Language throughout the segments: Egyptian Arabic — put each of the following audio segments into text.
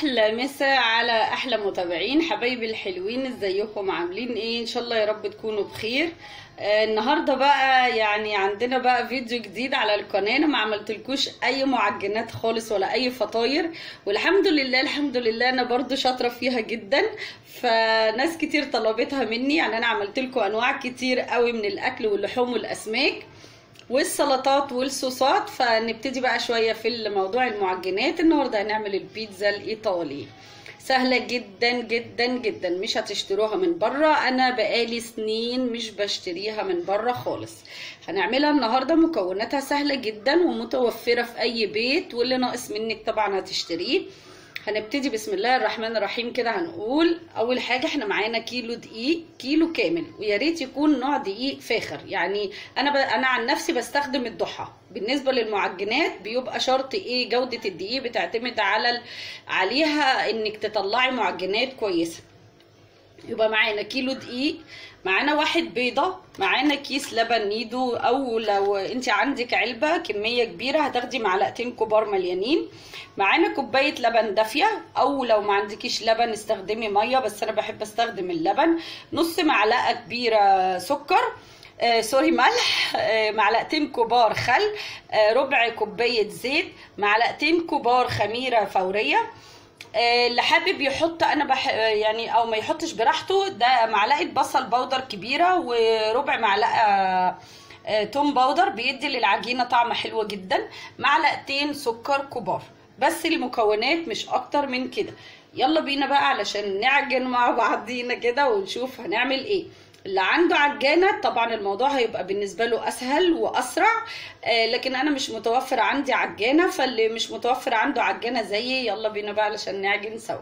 احلى مسا على احلى متابعين حبايبي الحلوين ازيكم عاملين ايه ان شاء الله يا رب تكونوا بخير آه النهارده بقى يعني عندنا بقى فيديو جديد على القناه انا ما عملتلكوش اي معجنات خالص ولا اي فطاير والحمد لله الحمد لله انا برضو شاطره فيها جدا فناس كتير طلبتها مني يعني انا عملت لكم انواع كتير قوي من الاكل واللحوم والاسماك والسلطات والصوصات فنبتدي بقى شويه في موضوع المعجنات النهارده هنعمل البيتزا الايطالي سهله جدا جدا جدا مش هتشتروها من بره انا بقالي سنين مش بشتريها من بره خالص هنعملها النهارده مكوناتها سهله جدا ومتوفره في اي بيت واللي ناقص منك طبعا هتشتريه هنبتدي بسم الله الرحمن الرحيم كده هنقول اول حاجه احنا معانا كيلو دقيق كيلو كامل ويا ريت يكون نوع دقيق فاخر يعني انا ب... انا عن نفسي بستخدم الضحى بالنسبه للمعجنات بيبقى شرط ايه جوده الدقيق بتعتمد على ال... عليها انك تطلعي معجنات كويسه يبقى معانا كيلو دقيق معانا واحد بيضة معانا كيس لبن نيدو او لو انت عندك علبة كمية كبيرة هتاخدي معلقتين كبار مليانين معانا كوباية لبن دافية او لو ما عندكيش لبن استخدمي مية بس انا بحب استخدم اللبن نص معلقة كبيرة سكر آه سوري ملح آه معلقتين كبار خل آه ربع كوباية زيت معلقتين كبار خميرة فورية اللي حابب يحط انا بح يعني او ما يحطش براحته ده معلقه بصل بودر كبيره وربع معلقه توم باودر بيدي للعجينه طعم حلو جدا معلقتين سكر كبار بس المكونات مش اكتر من كده يلا بينا بقى علشان نعجن مع بعضينا كده ونشوف هنعمل ايه اللي عنده عجانه طبعا الموضوع هيبقى بالنسبه له اسهل واسرع آه لكن انا مش متوفر عندي عجانه فاللي مش متوفر عنده عجانه زيي يلا بينا بقى علشان نعجن سوا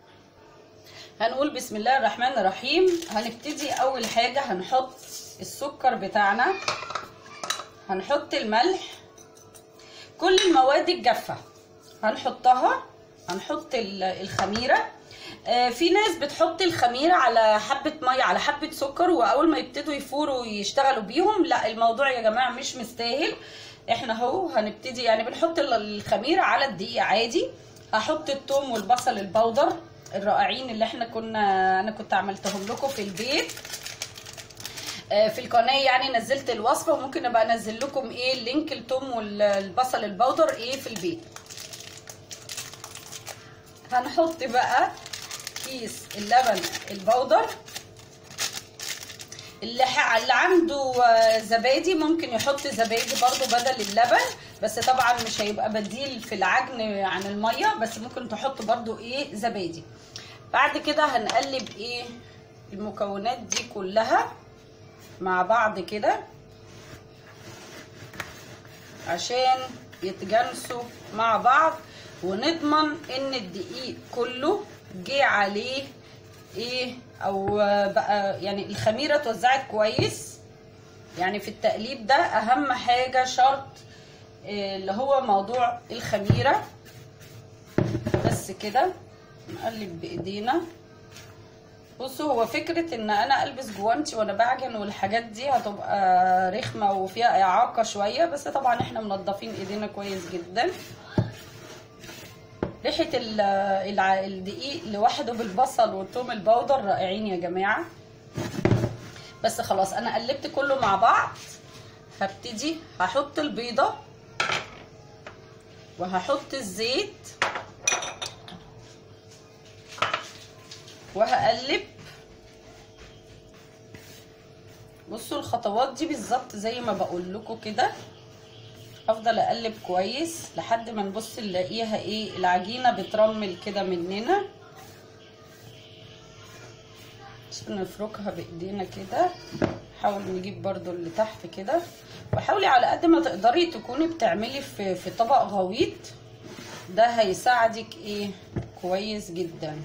هنقول بسم الله الرحمن الرحيم هنبتدي اول حاجه هنحط السكر بتاعنا هنحط الملح كل المواد الجافه هنحطها هنحط الخميره في ناس بتحط الخميره على حبه ميه على حبه سكر واول ما يبتدوا يفوروا ويشتغلوا بيهم لا الموضوع يا جماعه مش مستاهل احنا اهو هنبتدي يعني بنحط الخميره على الدقيق عادي هحط الثوم والبصل البودر الرائعين اللي احنا كنا انا كنت عملتهم لكم في البيت في القناه يعني نزلت الوصفه وممكن ابقى انزل لكم ايه لينك الثوم والبصل البودر ايه في البيت هنحط بقى كيس اللبن البودر اللي, اللي عنده زبادي ممكن يحط زبادي برضو بدل اللبن بس طبعا مش هيبقى بديل في العجن عن الميه بس ممكن تحط برضو ايه زبادي بعد كده هنقلب ايه المكونات دي كلها مع بعض كده عشان يتجانسوا مع بعض ونضمن ان الدقيق كله جه عليه ايه او بقى يعني الخميره اتوزعت كويس يعني في التقليب ده اهم حاجه شرط إيه اللي هو موضوع الخميره بس كده نقلب بايدينا بصوا هو فكره ان انا البس جوانتي وانا بعجن والحاجات دي هتبقى رخمه وفيها اعاقه شويه بس طبعا احنا منضفين ايدينا كويس جدا ريحه الدقيق لوحده بالبصل والثوم البودر رائعين يا جماعه بس خلاص انا قلبت كله مع بعض هبتدي هحط البيضه وهحط الزيت وهقلب بصوا الخطوات دي بالظبط زي ما بقول لكم كده افضل اقلب كويس لحد ما نبص نلاقيها ايه العجينه بترمل كده مننا نفركها بايدينا كده نحاول نجيب برضو اللي تحت كده وحاولي على قد ما تقدري تكوني بتعملي في في طبق غويط ده هيساعدك ايه كويس جدا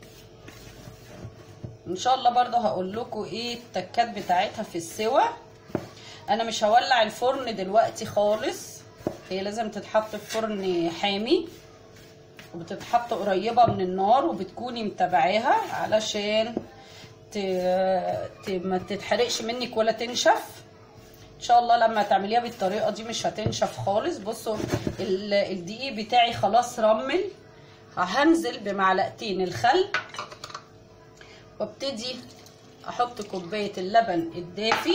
ان شاء الله برضو هقول لكم ايه التكات بتاعتها في السوا انا مش هولع الفرن دلوقتي خالص هي لازم تتحط في فرن حامي وبتتحط قريبه من النار وبتكوني متابعاها علشان ت... ت... ما تتحرقش منك ولا تنشف ان شاء الله لما تعمليها بالطريقه دي مش هتنشف خالص بصوا الدقيق بتاعي خلاص رمل هنزل بمعلقتين الخل وابتدي احط كوبايه اللبن الدافي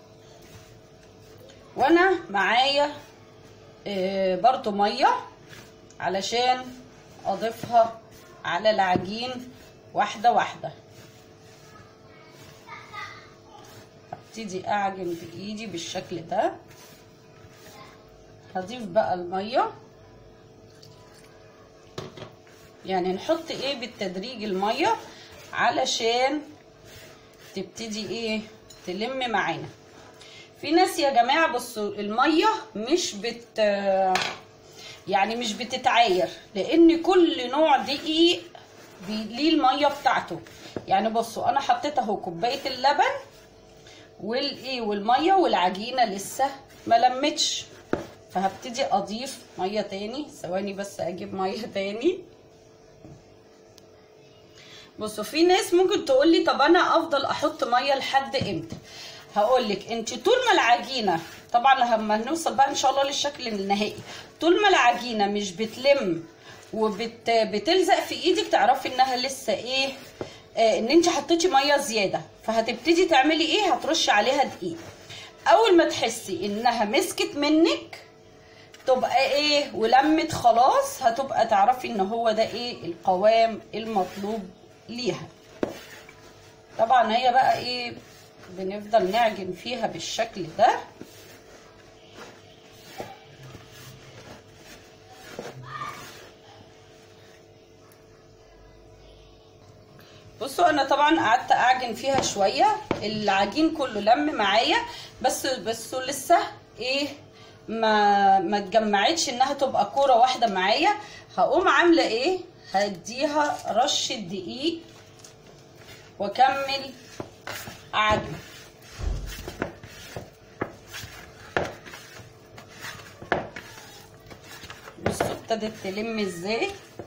وانا معايا آه، برضو ميه علشان اضيفها على العجين واحده واحده ابتدي اعجن بايدي بالشكل ده هضيف بقى الميه يعني نحط ايه بالتدريج الميه علشان تبتدي ايه تلم معانا في ناس يا جماعه بصوا الميه مش بت يعني مش بتتعاير لان كل نوع دقيق بي- ليه الميه بتاعته يعني بصوا انا حطيت اهو كوبايه اللبن والايه والميه والعجينه لسه ما لمتش فهبتدي اضيف ميه تاني ثواني بس اجيب ميه تاني بصوا في ناس ممكن تقول لي طب انا افضل احط ميه لحد امتى هقول لك انت طول ما العجينه طبعا لما نوصل بقى ان شاء الله للشكل النهائي طول ما العجينه مش بتلم وبتلزق في ايدك تعرفي انها لسه ايه آه ان انت حطيتي ميه زياده فهتبتدي تعملي ايه هترشي عليها دقيق اول ما تحسي انها مسكت منك تبقى ايه ولمت خلاص هتبقى تعرفي ان هو ده ايه القوام المطلوب ليها طبعا هي بقى ايه بنفضل نعجن فيها بالشكل ده بصوا انا طبعا قعدت اعجن فيها شويه العجين كله لم معايا بس بس لسه ايه ما ما اتجمعتش انها تبقى كوره واحده معايا هقوم عامله ايه هديها رشه دقيق واكمل عجن بصوا ابتدت تلم ازاي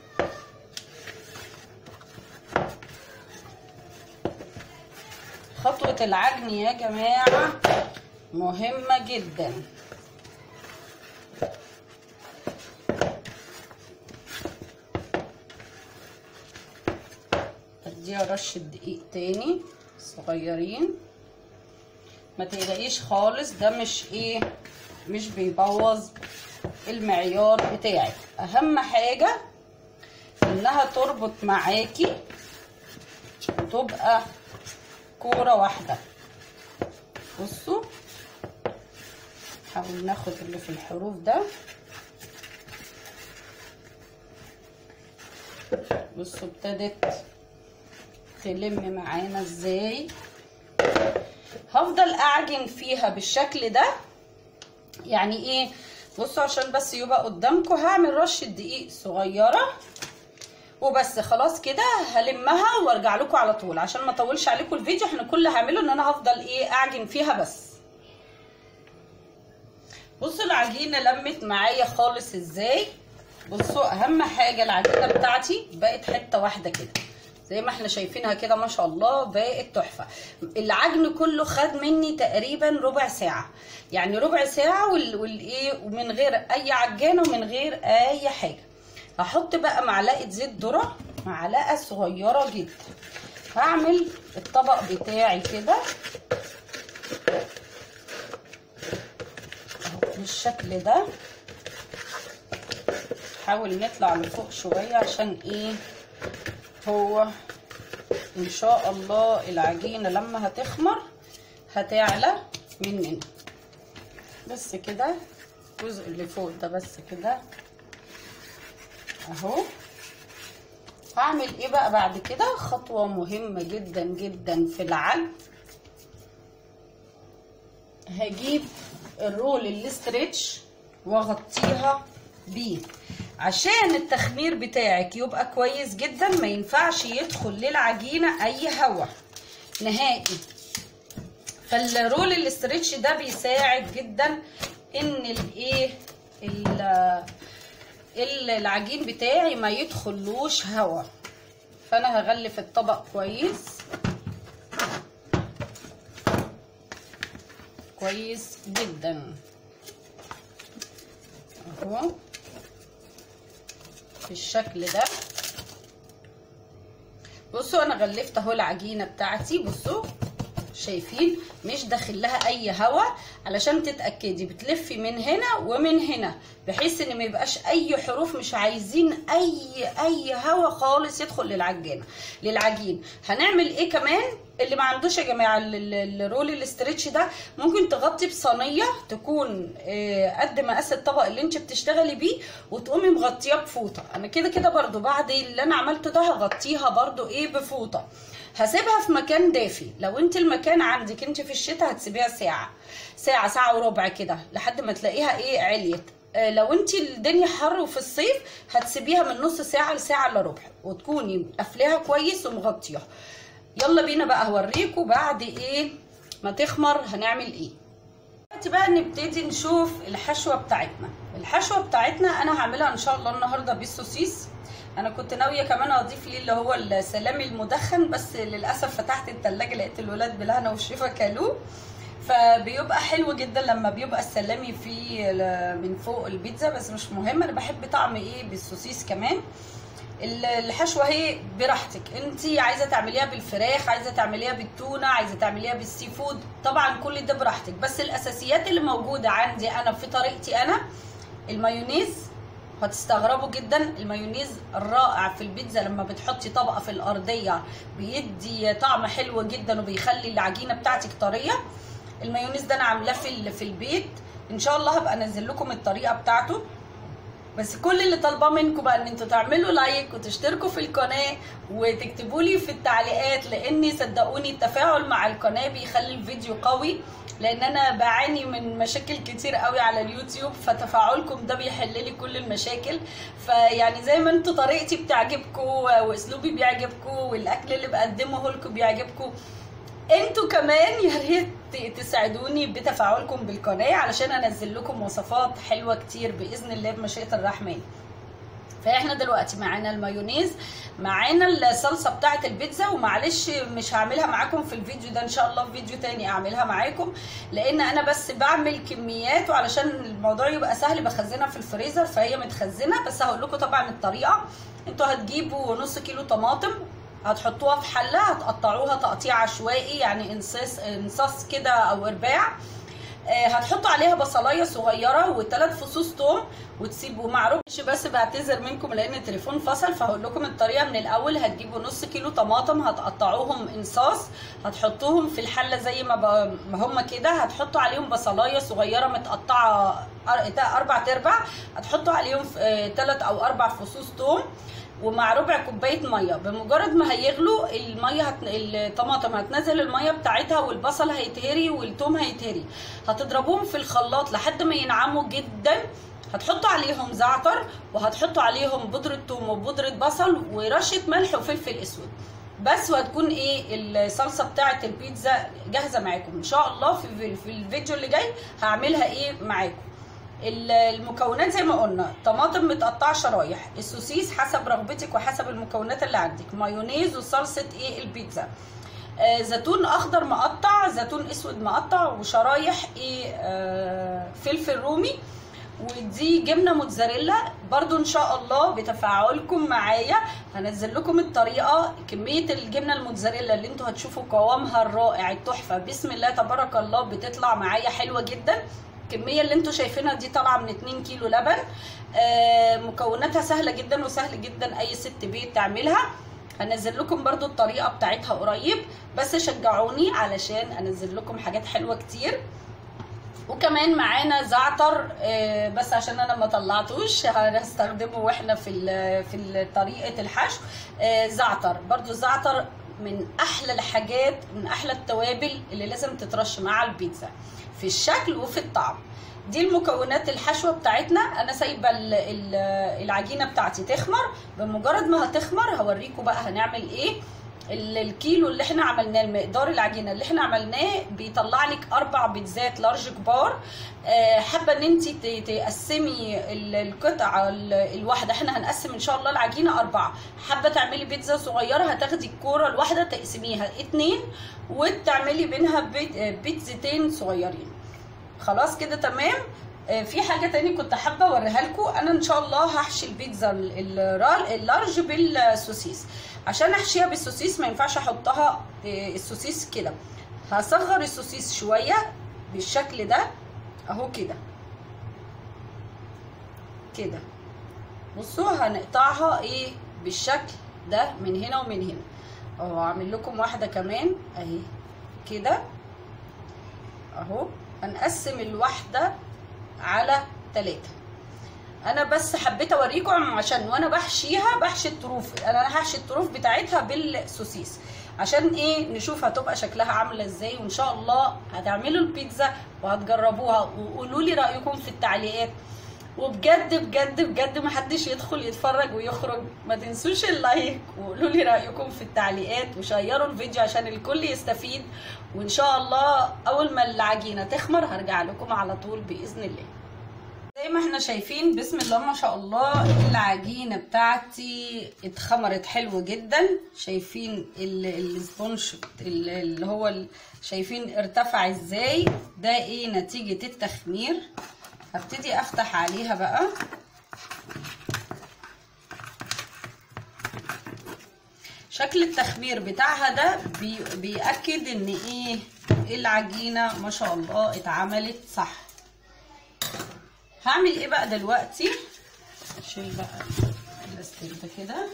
خطوة العجن يا جماعة مهمة جدا اديها رشة دقيق تاني صغيرين ما تقلقيش خالص ده مش ايه مش بيبوظ المعيار بتاعك اهم حاجة انها تربط معاكي وتبقى كورة واحدة بصوا نحاول ناخد اللي في الحروف ده بصوا ابتدت تلم معانا ازاي هفضل اعجن فيها بالشكل ده يعني ايه بصوا عشان بس يبقى قدامكم هعمل رشه دقيق صغيره وبس خلاص كده هلمها وارجع لكم على طول عشان ما اطولش عليكم الفيديو احنا كل اللي هعمله ان انا هفضل ايه اعجن فيها بس بصوا العجينه لمت معايا خالص ازاي بصوا اهم حاجه العجينه بتاعتي بقت حته واحده كده زي ما احنا شايفينها كده ما شاء الله بقت تحفه العجن كله خد مني تقريبا ربع ساعه يعني ربع ساعه والايه ومن غير اي عجانه ومن غير اي حاجه هحط بقى معلقه زيت ذره معلقه صغيره جدا هعمل الطبق بتاعي كده بالشكل ده نحاول نطلع لفوق شويه عشان ايه هو ان شاء الله العجينه لما هتخمر هتعلى مننا بس كده الجزء اللي فوق ده بس كده اهو هعمل ايه بقى بعد كده خطوه مهمه جدا جدا في العجن هجيب الرول الاسترتش واغطيها بيه عشان التخمير بتاعك يبقى كويس جدا ما ينفعش يدخل للعجينه اي هواء نهائي فالرول الاسترتش ده بيساعد جدا ان الايه العجين بتاعي ما يدخلوش هواء فانا هغلف الطبق كويس كويس جدا اهو بالشكل ده بصوا انا غلفت اهو العجينه بتاعتي بصوا شايفين مش داخل لها اي هواء علشان تتاكدي بتلفي من هنا ومن هنا بحيث ان ما يبقاش اي حروف مش عايزين اي اي هواء خالص يدخل للعجينه للعجين هنعمل ايه كمان اللي ما عندوش يا جماعه الرول الاسترتش ده ممكن تغطي بصينيه تكون قد مقاس الطبق اللي انت بتشتغلي بيه وتقومي مغطياه بفوطه انا كده كده برده بعد اللي انا عملته ده هغطيها برده ايه بفوطه هسيبها في مكان دافي لو انت المكان عندك انت في الشتاء هتسيبيها ساعه ساعه ساعه وربع كده لحد ما تلاقيها ايه عليت لو انت الدنيا حر وفي الصيف هتسيبيها من نص ساعه لساعه الا ربع وتكوني قافلاها كويس ومغطياها يلا بينا بقى هوريكم بعد ايه ما تخمر هنعمل ايه دلوقتي بقى نبتدي نشوف الحشوه بتاعتنا الحشوه بتاعتنا انا هعملها ان شاء الله النهارده بالسوسيس انا كنت ناويه كمان اضيف ليه اللي هو السلامي المدخن بس للاسف فتحت التلاجة لقيت الولاد بالهنا والشفا كلوه فبيبقى حلو جدا لما بيبقى السلامي فيه من فوق البيتزا بس مش مهم انا بحب طعم ايه بالسوسيس كمان الحشوه هي براحتك انت عايزه تعمليها بالفراخ عايزه تعمليها بالتونه عايزه تعمليها بالسي فود طبعا كل ده براحتك بس الاساسيات اللي موجوده عندي انا في طريقتي انا المايونيز هتستغربوا جدا المايونيز الرائع في البيتزا لما بتحطي طبقه في الارضيه بيدي طعم حلو جدا وبيخلي العجينه بتاعتك طريه المايونيز ده انا عاملاه في في البيت ان شاء الله هبقى انزل لكم الطريقه بتاعته بس كل اللي طالباه منكم بقى ان انتوا تعملوا لايك وتشتركوا في القناه وتكتبوا لي في التعليقات لاني صدقوني التفاعل مع القناه بيخلي الفيديو قوي لان انا بعاني من مشاكل كتير قوي على اليوتيوب فتفاعلكم ده بيحل لي كل المشاكل فيعني زي ما انتوا طريقتي بتعجبكم واسلوبي بيعجبكم والاكل اللي بقدمه لكم بيعجبكم انتوا كمان يا ريت تساعدوني بتفاعلكم بالقناه علشان انزل لكم وصفات حلوه كتير باذن الله بمشيئه الرحمن فاحنا دلوقتي معانا المايونيز معانا الصلصه بتاعه البيتزا ومعلش مش هعملها معاكم في الفيديو ده ان شاء الله في فيديو تاني اعملها معاكم لان انا بس بعمل كميات وعلشان الموضوع يبقى سهل بخزنها في الفريزر فهي متخزنه بس هقول لكم طبعا الطريقه انتوا هتجيبوا نص كيلو طماطم هتحطوها في حله هتقطعوها تقطيع عشوائي يعني انصاص انصاص كده او ارباع هتحطوا عليها بصلايه صغيره وثلاث فصوص توم وتسيبوا معروفش بس بعتذر منكم لان التليفون فصل فهقول لكم الطريقه من الاول هتجيبوا نص كيلو طماطم هتقطعوهم انصاص هتحطوهم في الحله زي ما ما هم كده هتحطوا عليهم بصلايه صغيره متقطعه اربع ارباع هتحطوا عليهم ثلاث او اربع فصوص توم ومع ربع كوبايه ميه بمجرد ما هيغلوا الميه هت... الطماطم هتنزل الميه بتاعتها والبصل هيتهري والثوم هيتهري هتضربوهم في الخلاط لحد ما ينعموا جدا هتحطوا عليهم زعتر وهتحطوا عليهم بودره ثوم وبودره بصل ورشه ملح وفلفل اسود بس وهتكون ايه الصلصه بتاعه البيتزا جاهزه معاكم ان شاء الله في في الفيديو اللي جاي هعملها ايه معاكم المكونات زي ما قلنا طماطم متقطعه شرايح السوسيس حسب رغبتك وحسب المكونات اللي عندك مايونيز وصلصه ايه البيتزا آه زيتون اخضر مقطع زيتون اسود مقطع وشرايح ايه آه فلفل رومي ودي جبنه موتزاريلا برضو ان شاء الله بتفاعلكم معايا هنزل لكم الطريقه كميه الجبنه الموتزاريلا اللي انتوا هتشوفوا قوامها الرائع التحفه بسم الله تبارك الله بتطلع معايا حلوه جدا الكميه اللي انتوا شايفينها دي طالعه من 2 كيلو لبن آه مكوناتها سهله جدا وسهل جدا اي ست بيت تعملها هنزل لكم برضو الطريقه بتاعتها قريب بس شجعوني علشان انزل لكم حاجات حلوه كتير وكمان معانا زعتر آه بس عشان انا ما طلعتوش هنستخدمه واحنا في في طريقه الحشو آه زعتر برضو الزعتر من احلى الحاجات من احلى التوابل اللي لازم تترش مع البيتزا في الشكل وفي الطعم دي المكونات الحشوه بتاعتنا انا سايبه العجينه بتاعتي تخمر بمجرد ما هتخمر هوريكم بقى هنعمل ايه الكيلو اللي احنا عملناه المقدار العجينه اللي احنا عملناه بيطلع لك اربع بيتزات لارج كبار حابه ان انت تقسمي القطعه الواحده احنا هنقسم ان شاء الله العجينه اربعه حابه تعملي بيتزا صغيره هتاخدي الكوره الواحده تقسميها اتنين وتعملي بينها بيتزتين صغيرين خلاص كده تمام في حاجه تاني كنت حابه اوريها لكم انا ان شاء الله هحشي البيتزا اللارج بالسوسيس عشان احشيها بالسوسيس ما ينفعش احطها إيه، السوسيس كده هصغر السوسيس شويه بالشكل ده اهو كده كده بصوا هنقطعها ايه بالشكل ده من هنا ومن هنا اهو هعمل لكم واحده كمان اهي كده اهو هنقسم الواحده على ثلاثة انا بس حبيت اوريكم عشان وانا بحشيها بحشي الطروف انا هحشي الطروف بتاعتها بالسوسيس عشان ايه نشوف هتبقى شكلها عامله ازاي وان شاء الله هتعملوا البيتزا وهتجربوها وقولوا لي رايكم في التعليقات وبجد بجد بجد ما حدش يدخل يتفرج ويخرج ما تنسوش اللايك وقولوا لي رايكم في التعليقات وشيروا الفيديو عشان الكل يستفيد وان شاء الله اول ما العجينه تخمر هرجع لكم على طول باذن الله زي ما احنا شايفين بسم الله ما شاء الله العجينه بتاعتي اتخمرت حلو جدا شايفين ال- السبونج ال- اللي هو ال- شايفين ارتفع ازاي ده ايه نتيجه التخمير هبتدي افتح عليها بقى شكل التخمير بتاعها ده بي بيأكد ان ايه العجينه ما شاء الله اتعملت صح هعمل ايه بقى دلوقتي اشيل بقى الاستيك ده كده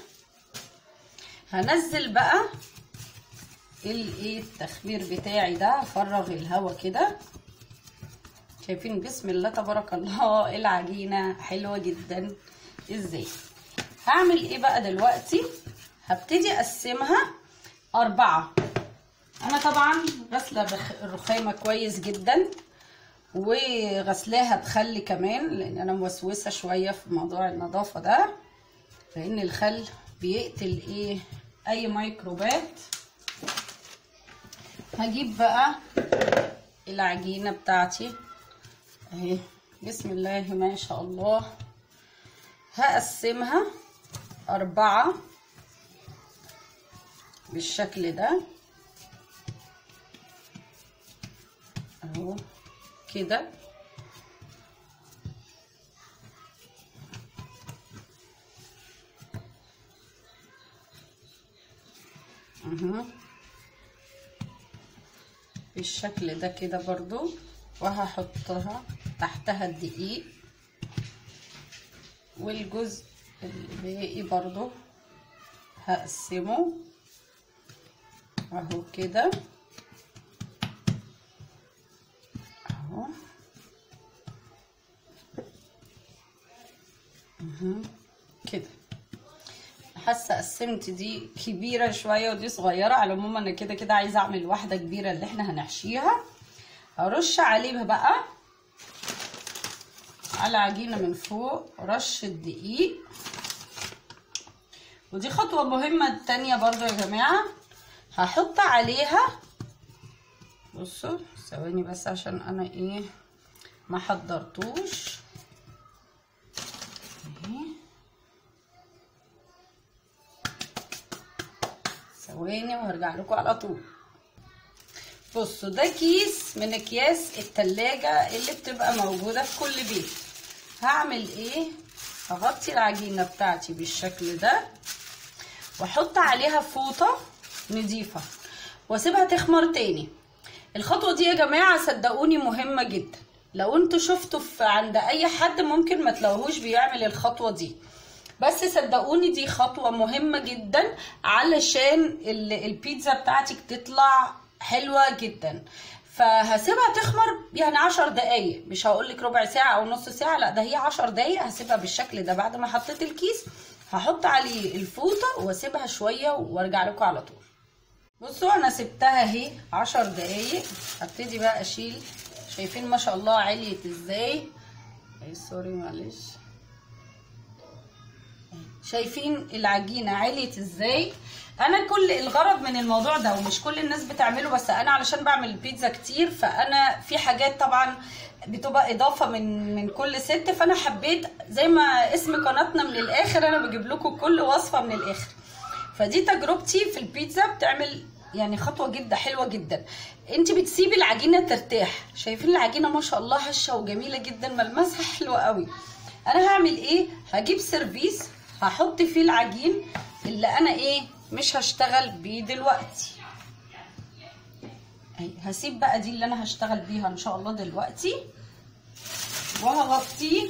هنزل بقى الايه التخمير بتاعي ده هفرغ الهواء كده شايفين بسم الله تبارك الله العجينه حلوه جدا ازاي هعمل ايه بقى دلوقتي هبتدي اقسمها اربعه انا طبعا غسله الرخامه كويس جدا وغسلاها بخل كمان لان انا موسوسه شويه في موضوع النظافه ده لان الخل بيقتل ايه اي ميكروبات هجيب بقى العجينه بتاعتي اهي بسم الله ما شاء الله هقسمها أربعة بالشكل ده اهو كده اهو بالشكل ده كده برضو وهحطها تحتها الدقيق والجزء الباقي برضو هقسمه اهو كده اهو اهو كده حاسه قسمت دي كبيره شويه ودي صغيره على العموم انا كده كده عايزه اعمل واحده كبيره اللي احنا هنحشيها هرش عليها بقى على عجينه من فوق رشه دقيق ودي خطوه مهمه تانية برضو يا جماعه هحط عليها بصوا ثواني بس عشان انا ايه ما حضرتوش اهي ثواني وهرجع لكم على طول بصوا ده كيس من اكياس التلاجة اللي بتبقى موجودة في كل بيت هعمل ايه هغطي العجينة بتاعتي بالشكل ده واحط عليها فوطة نضيفة واسيبها تخمر تاني الخطوة دي يا جماعة صدقوني مهمة جدا لو انتوا شفتوا في عند اي حد ممكن ما تلاقوهوش بيعمل الخطوة دي بس صدقوني دي خطوة مهمة جدا علشان البيتزا بتاعتك تطلع حلوة جدا فهسيبها تخمر يعني عشر دقايق مش هقولك ربع ساعة او نص ساعة لا ده هي عشر دقايق هسيبها بالشكل ده بعد ما حطيت الكيس هحط عليه الفوطة واسيبها شوية وارجع لكم على طول بصوا انا سبتها اهي عشر دقايق هبتدي بقى اشيل شايفين ما شاء الله عليت ازاي اي سوري معلش شايفين العجينة عليت ازاي انا كل الغرض من الموضوع ده ومش كل الناس بتعمله بس انا علشان بعمل البيتزا كتير فانا في حاجات طبعا بتبقى اضافه من من كل ست فانا حبيت زي ما اسم قناتنا من الاخر انا بجيب لكم كل وصفه من الاخر فدي تجربتي في البيتزا بتعمل يعني خطوه جدا حلوه جدا انت بتسيبي العجينه ترتاح شايفين العجينه ما شاء الله هشه وجميله جدا ملمسها حلو قوي انا هعمل ايه هجيب سيرفيس هحط فيه العجين اللي انا ايه مش هشتغل بيه دلوقتي اهي هسيب بقى دي اللي انا هشتغل بيها ان شاء الله دلوقتي وهغطيه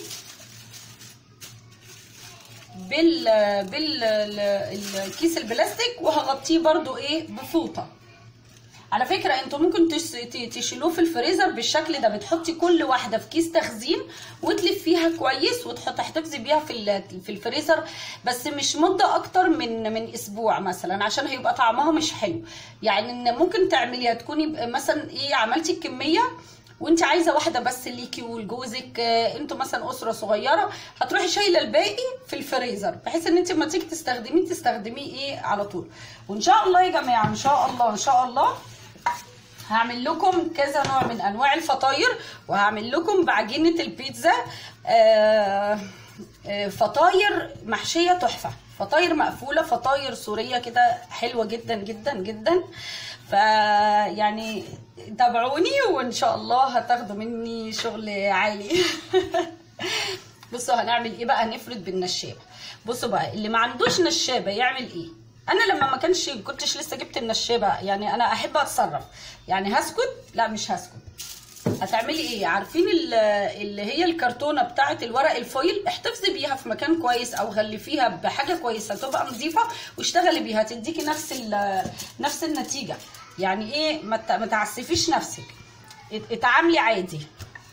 بال بال الكيس البلاستيك وهغطيه برضو ايه بفوطه على فكره انتوا ممكن تس- ت- تشيلوه في الفريزر بالشكل ده بتحطي كل واحده في كيس تخزين وتلفيها كويس وتحتفظي بيها في ال- في الفريزر بس مش مده اكتر من من اسبوع مثلا عشان هيبقى طعمها مش حلو يعني إن ممكن تعمليها تكوني ب- مثلا ايه عملتي الكميه وانت عايزه واحده بس ليكي ولجوزك آه، انتوا مثلا اسره صغيره هتروحي شايله الباقي في الفريزر بحيث ان انت لما تيجي تستخدميه تستخدميه ايه على طول وان شاء الله يا جماعه ان شاء الله ان شاء الله هعمل لكم كذا نوع من انواع الفطاير وهعمل لكم بعجينه البيتزا آه، آه، فطاير محشيه تحفه فطاير مقفوله فطاير سوريه كده حلوه جدا جدا جدا فيعني تابعوني وان شاء الله هتاخدوا مني شغل عالي بصوا هنعمل ايه بقى هنفرد بالنشابه بصوا بقى اللي ما عندوش نشابه يعمل ايه انا لما ما كانش كنتش لسه جبت النشابه يعني انا احب اتصرف يعني هسكت لا مش هسكت هتعملي ايه عارفين ال- اللي هي الكرتونه بتاعه الورق الفويل احتفظي بيها في مكان كويس او غلفيها بحاجه كويسه تبقى نظيفه واشتغلي بيها تديكي نفس ال- نفس النتيجه يعني ايه ما ت- ما تعسفيش نفسك ات- اتعاملي عادي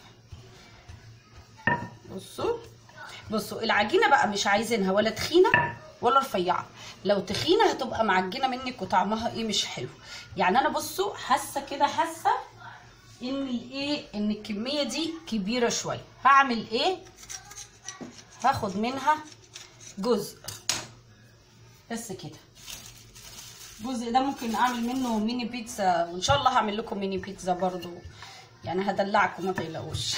بصوا بصوا العجينه بقى مش عايزينها ولا تخينه ولا رفيعه لو تخينه هتبقى معجنه منك وطعمها ايه مش حلو يعني انا بصوا حاسه كده حاسه ان الايه ان الكميه دي كبيره شويه هعمل ايه هاخد منها جزء بس كده الجزء ده ممكن اعمل منه ميني بيتزا وان شاء الله هعمل لكم ميني بيتزا برضو يعني هدلعكم ما تقلقوش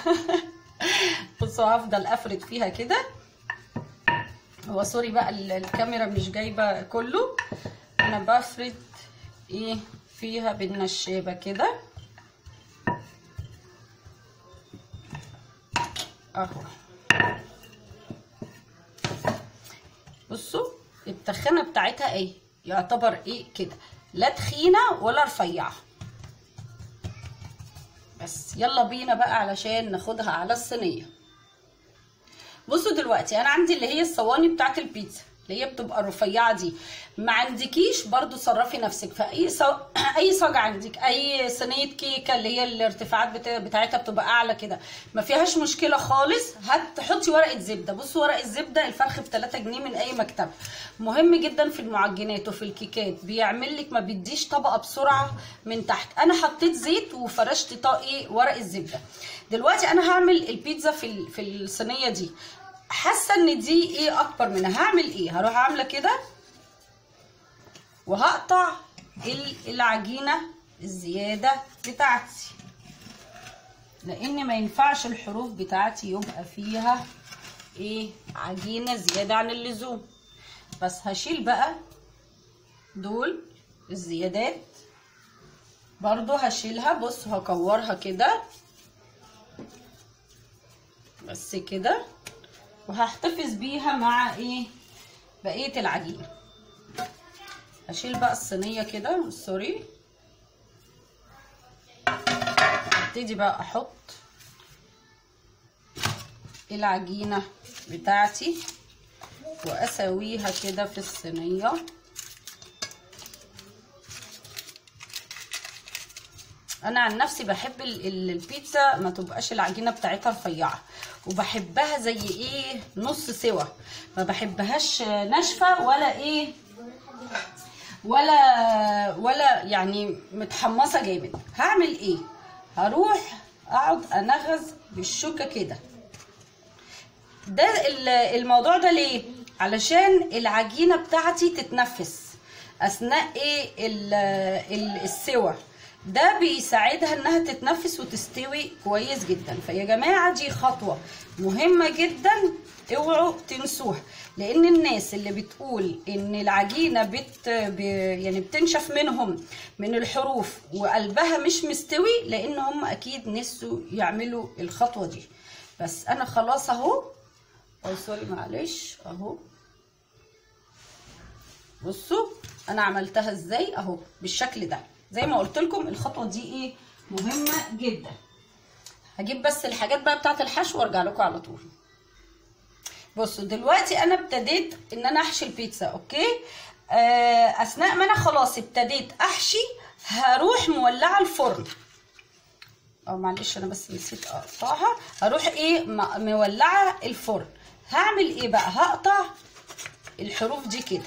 بصوا هفضل افرد فيها كده هو سوري بقى ال- الكاميرا مش جايبه كله انا بفرد ايه فيها بالنشابه كده اهو بصوا التخانه بتاعتها ايه يعتبر ايه كده لا تخينه ولا رفيعه بس يلا بينا بقى علشان ناخدها على الصينيه بصوا دلوقتي انا عندي اللي هي الصواني بتاعت البيتزا اللي هي بتبقى الرفيعه دي ما عندكيش برضو صرفي نفسك في اي صو... اي صاج عندك اي صينيه كيكه اللي هي الارتفاعات بتا... بتاعتها بتبقى اعلى كده ما فيهاش مشكله خالص هتحطي ورقه زبده بصوا ورق الزبده الفرخ ب 3 جنيه من اي مكتبه مهم جدا في المعجنات وفي الكيكات بيعمل لك ما بيديش طبقه بسرعه من تحت انا حطيت زيت وفرشت طاقي ورق الزبده دلوقتي انا هعمل البيتزا في ال... في الصينيه دي حاسه ان دي ايه اكبر منها هعمل ايه هروح عامله كده وهقطع ال- العجينه الزياده بتاعتي لان ما ينفعش الحروف بتاعتي يبقى فيها ايه عجينه زياده عن اللزوم بس هشيل بقى دول الزيادات برضو هشيلها بص هكورها كده بس كده وهحتفظ بيها مع ايه بقيه العجينه هشيل بقى الصينيه كده سوري ابتدي بقى احط العجينه بتاعتي واسويها كده في الصينيه انا عن نفسي بحب ال- ال- البيتزا ما تبقاش العجينه بتاعتها رفيعه وبحبها زي ايه نص سوا ما بحبهاش ناشفه ولا ايه ولا ولا يعني متحمصه جامد هعمل ايه هروح اقعد انغز بالشوكه كده ده ال- الموضوع ده ليه علشان العجينه بتاعتي تتنفس اثناء ايه ال- ال- السوى ده بيساعدها انها تتنفس وتستوي كويس جدا فيا جماعه دي خطوه مهمه جدا اوعوا تنسوها لان الناس اللي بتقول ان العجينه بت ب... يعني بتنشف منهم من الحروف وقلبها مش مستوي لان هم اكيد نسوا يعملوا الخطوه دي بس انا خلاص اهو او سوري معلش اهو بصوا انا عملتها ازاي اهو بالشكل ده زي ما قلت لكم الخطوه دي ايه مهمه جدا هجيب بس الحاجات بقى بتاعه الحشو وارجع لكم على طول بصوا دلوقتي انا ابتديت ان انا احشي البيتزا اوكي آه اثناء ما انا خلاص ابتديت احشي هروح مولعه الفرن اه معلش انا بس نسيت اقطعها هروح ايه م- مولعه الفرن هعمل ايه بقى هقطع الحروف دي كده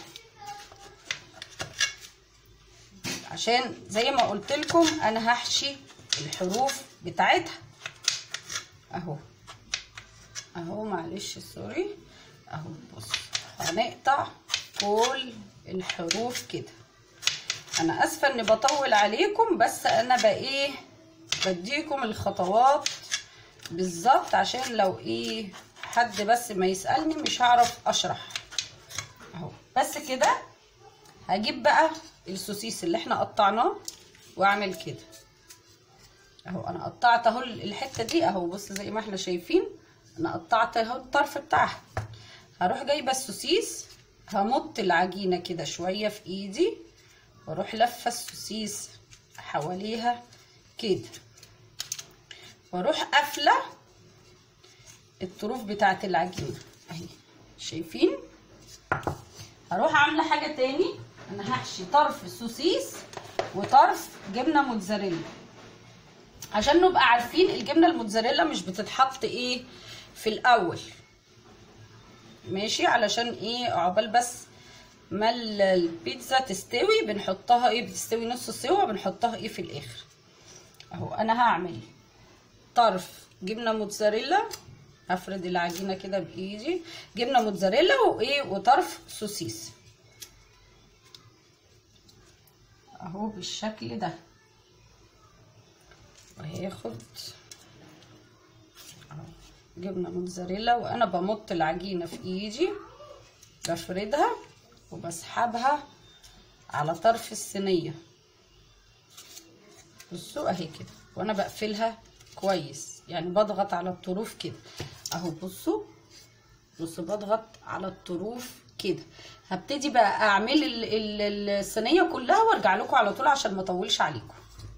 عشان زي ما قلت لكم انا هحشي الحروف بتاعتها اهو اهو معلش سوري اهو بص هنقطع كل الحروف كده انا اسفه اني بطول عليكم بس انا بقى ايه بديكم الخطوات بالظبط عشان لو ايه حد بس ما يسالني مش هعرف اشرح اهو بس كده هجيب بقى السوسيس اللي احنا قطعناه واعمل كده اهو انا قطعت اهو الحته دي اهو بص زي ما احنا شايفين انا قطعت اهو الطرف بتاعها هروح جايبه السوسيس همط العجينه كده شويه في ايدي واروح لفه السوسيس حواليها كده واروح قافله الطروف بتاعه العجينه اهي شايفين هروح عامله حاجه تاني انا هحشي طرف سوسيس وطرف جبنه موتزاريلا عشان نبقى عارفين الجبنه الموتزاريلا مش بتتحط ايه في الاول ماشي علشان ايه عقبال بس ما ال- البيتزا تستوي بنحطها ايه بتستوي نص سوا بنحطها ايه في الاخر اهو انا هعمل طرف جبنه موتزاريلا هفرد العجينه كده بايدي جبنه موتزاريلا وايه وطرف سوسيس اهو بالشكل ده وهياخد أهو جبنه موتزاريلا وانا بمط العجينه في ايدي بفردها وبسحبها على طرف الصينيه بصوا اهي كده وانا بقفلها كويس يعني بضغط على الطروف كده اهو بصوا بصوا بضغط على الطروف كده هبتدي بقى اعمل ال- ال- الصينيه كلها وارجع لكم على طول عشان ما اطولش عليكم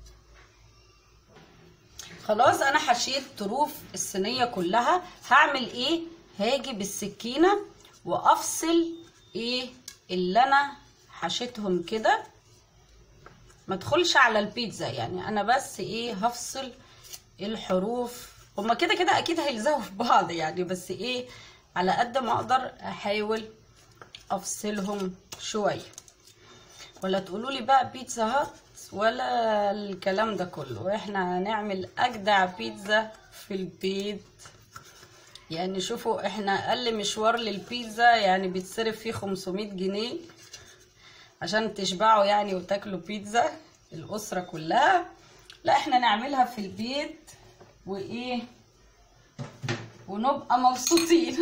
خلاص انا حشيت طروف الصينيه كلها هعمل ايه هاجي بالسكينه وافصل ايه اللي انا حشيتهم كده ما ادخلش على البيتزا يعني انا بس ايه هفصل الحروف هما كده كده اكيد هيلزقوا في بعض يعني بس ايه على قد ما اقدر احاول افصلهم شويه ولا تقولوا لي بقى بيتزا هات ولا الكلام ده كله احنا هنعمل اجدع بيتزا في البيت يعني شوفوا احنا اقل مشوار للبيتزا يعني بيتصرف فيه 500 جنيه عشان تشبعوا يعني وتاكلوا بيتزا الاسره كلها لا احنا نعملها في البيت وايه ونبقى مبسوطين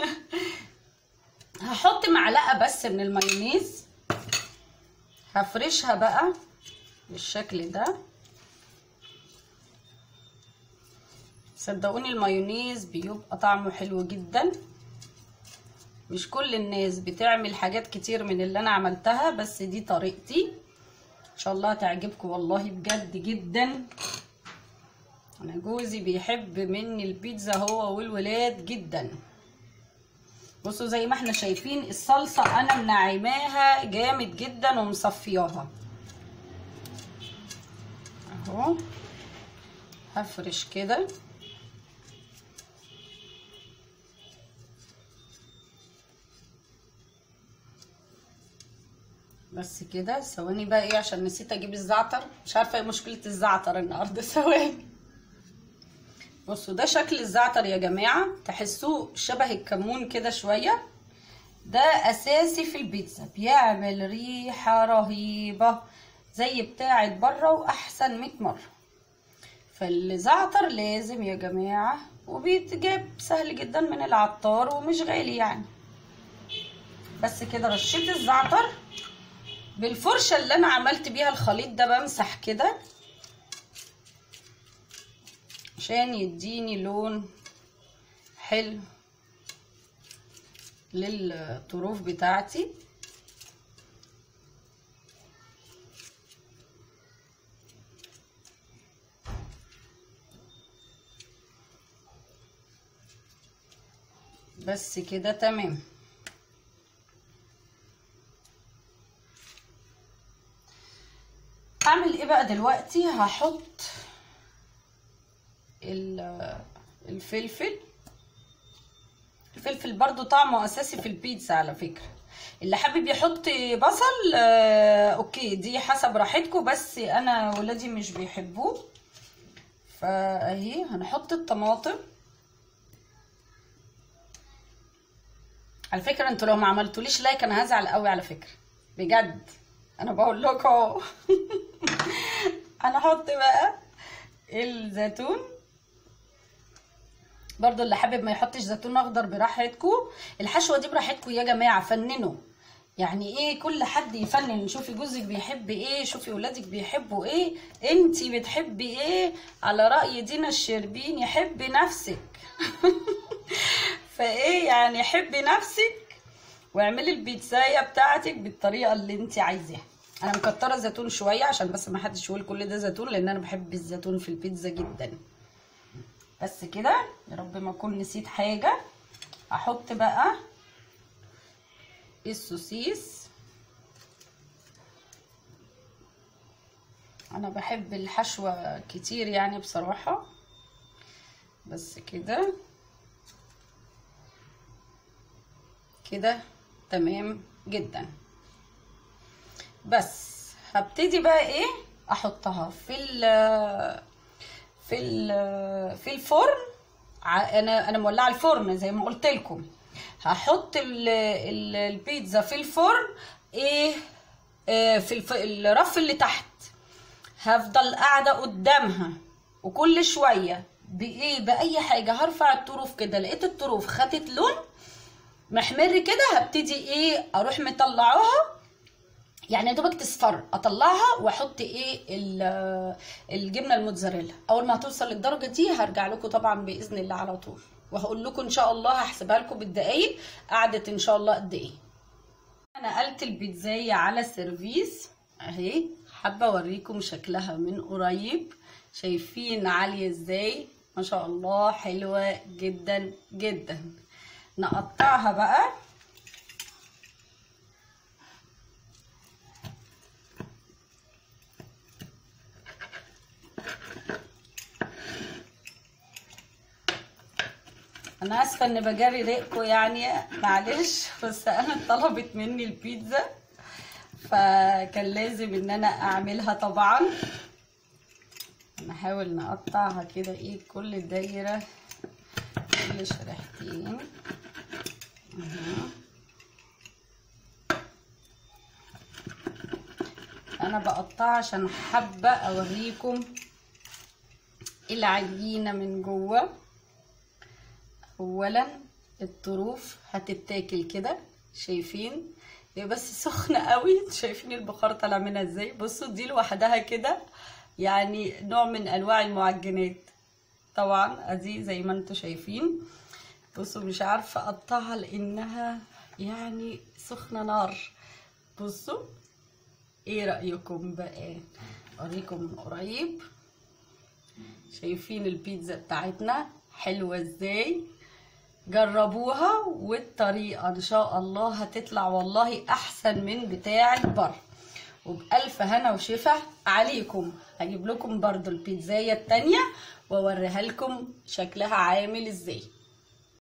هحط معلقه بس من المايونيز هفرشها بقى بالشكل ده صدقوني المايونيز بيبقى طعمه حلو جدا مش كل الناس بتعمل حاجات كتير من اللي انا عملتها بس دي طريقتي ان شاء الله هتعجبكم والله بجد جدا انا جوزي بيحب مني البيتزا هو والولاد جدا بصوا زي ما احنا شايفين الصلصة انا منعماها جامد جدا ومصفياها اهو هفرش كده بس كده ثواني بقى ايه عشان نسيت اجيب الزعتر مش عارفه ايه مشكله الزعتر النهارده ثواني بصوا ده شكل الزعتر يا جماعه تحسوه شبه الكمون كده شويه ده اساسي في البيتزا بيعمل ريحه رهيبه زي بتاعه بره واحسن 100 مره فالزعتر لازم يا جماعه وبيتجاب سهل جدا من العطار ومش غالي يعني بس كده رشيت الزعتر بالفرشه اللي انا عملت بيها الخليط ده بمسح كده عشان يديني لون حلو للطروف بتاعتي بس كده تمام هعمل ايه بقى دلوقتي هحط ال- الفلفل الفلفل برضو طعمه اساسي في البيتزا على فكرة اللي حابب يحط بصل آه اوكي دي حسب راحتكم بس انا ولادي مش بيحبوه فاهي هنحط الطماطم على فكرة انتوا لو ما عملتوليش لايك انا هزعل قوي على فكرة بجد انا بقول لكم اهو هنحط بقى الزيتون برضو اللي حابب ما يحطش زيتون اخضر براحتكم الحشوه دي براحتكم يا جماعه فننوا يعني ايه كل حد يفنن شوفي جوزك بيحب ايه شوفي ولادك بيحبوا ايه انتي بتحبي ايه على راي دينا الشربين يحبي نفسك فايه يعني حبي نفسك واعملي البيتزايه بتاعتك بالطريقه اللي انت عايزاها انا مكتره زيتون شويه عشان بس ما حدش يقول كل ده زيتون لان انا بحب الزيتون في البيتزا جدا بس كده يا رب ما اكون نسيت حاجه احط بقى السوسيس انا بحب الحشوه كتير يعني بصراحه بس كده كده تمام جدا بس هبتدي بقى ايه احطها في ال في ال في الفرن ع- انا انا مولعه الفرن زي ما قلت لكم هحط ال- ال- البيتزا في الفرن ايه آه، في الف- الرف اللي تحت هفضل قاعده قدامها وكل شويه بايه باي حاجه هرفع الطروف كده لقيت الطروف خدت لون محمر كده هبتدي ايه اروح مطلعاها يعني يا دوبك تصفر اطلعها واحط ايه ال- الجبنه الموتزاريلا اول ما هتوصل للدرجه دي هرجع لكم طبعا باذن الله على طول وهقول لكم ان شاء الله هحسبها لكم بالدقايق قعدت ان شاء الله قد ايه انا نقلت البيتزاية على السيرفيس اهي حابه اوريكم شكلها من قريب شايفين عاليه ازاي ما شاء الله حلوه جدا جدا نقطعها بقى انا اسفه ان بجري ريقكم يعني معلش بس انا طلبت مني البيتزا فكان لازم ان انا اعملها طبعا نحاول نقطعها كده ايه كل دايره كل شريحتين أهو. انا بقطعها عشان حابه اوريكم العجينه من جوه اولا الطروف هتتاكل كده شايفين هي بس سخنه قوي شايفين البخار طالع منها ازاي بصوا دي لوحدها كده يعني نوع من انواع المعجنات طبعا ادي زي ما انتم شايفين بصوا مش عارفه اقطعها لانها يعني سخنه نار بصوا ايه رايكم بقى اوريكم من قريب شايفين البيتزا بتاعتنا حلوه ازاي جربوها والطريقه ان شاء الله هتطلع والله احسن من بتاع البر وبألف هنا وشفا عليكم هجيب لكم برضو البيتزاية التانية واوريها لكم شكلها عامل ازاي